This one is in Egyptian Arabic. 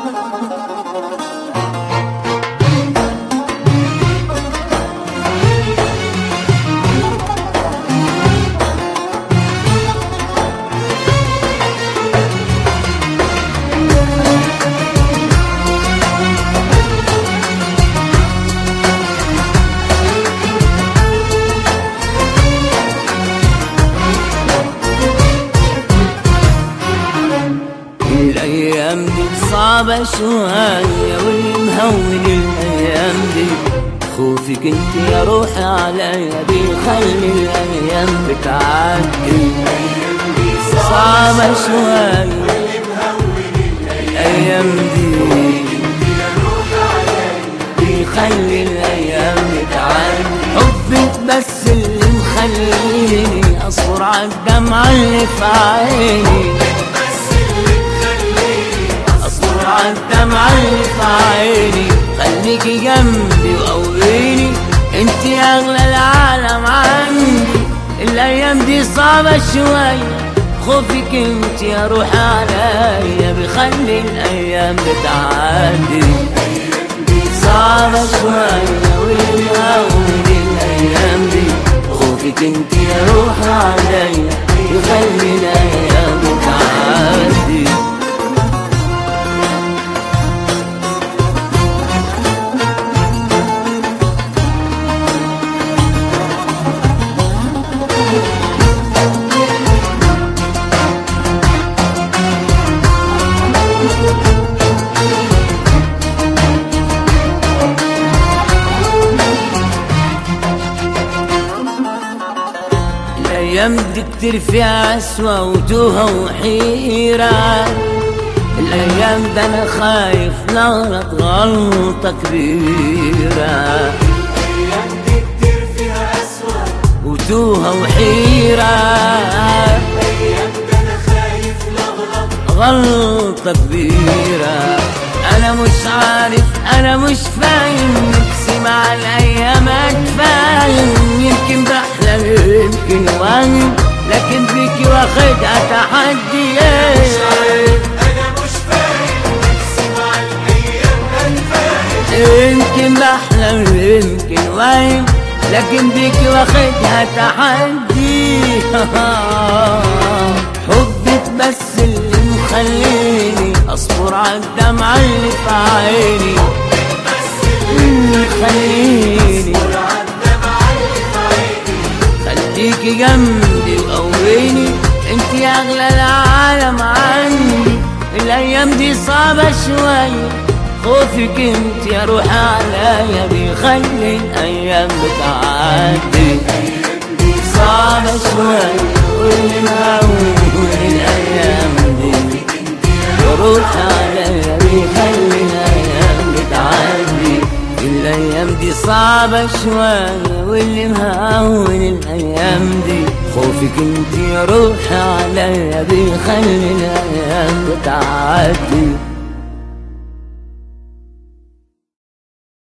الأيام دي صعبة شوية واللي مهون الأيام دي خوفك انت يا روحي عليا بيخلي الأيام بتعدي صعبة شوية الأيام دي بيخلي الأيام بتعدي حبك بس اللي مخليني أصبر على الدمعة اللي في عيني اصبر على الدمعة اللي في عيني خليكي جنبي وقويني انت اغلى العالم عندي الايام دي صعبة شوية خوفك انت يا روح عليا بيخلي الايام بتعدي صعبة شوية واللي هون الايام دي خوفك انت يا روح عليا بيخلي الايام بتعدي الايام دي كتير فيها عسوة وتوهة وحيرة الايام ده انا خايف نغلط غلطة كبيرة الايام دي كتير فيها اسوأ وتوهة وحيرة الايام ده انا خايف لغلط غلطة كبيرة أنا مش عارف أنا مش فاهم نفسي مع الأيام أتفاهم يمكن بحلم يمكن وهم لكن فيكي واخدها تحدي انا مش فاهم نفسي مع الايام هنفاهم يمكن بحلم يمكن وهم لكن بيكي واخدها تحدي حبك بس اللي مخليني اصبر على الدمعة اللي في عيني اللي مخليني خليكي جنبي وقويني انت اغلى العالم عني الايام دي صعبة شوية خوفك انت يا روح عليا بيخلي الايام بتعدي صعبة شوية واللي مهون الايام دي يروح عليا بيخلي الايام بتعدي الايام دي صعبة شوية واللي مهون الايام دي خوفك انت يا روح عليا بيخلي الايام بتعدي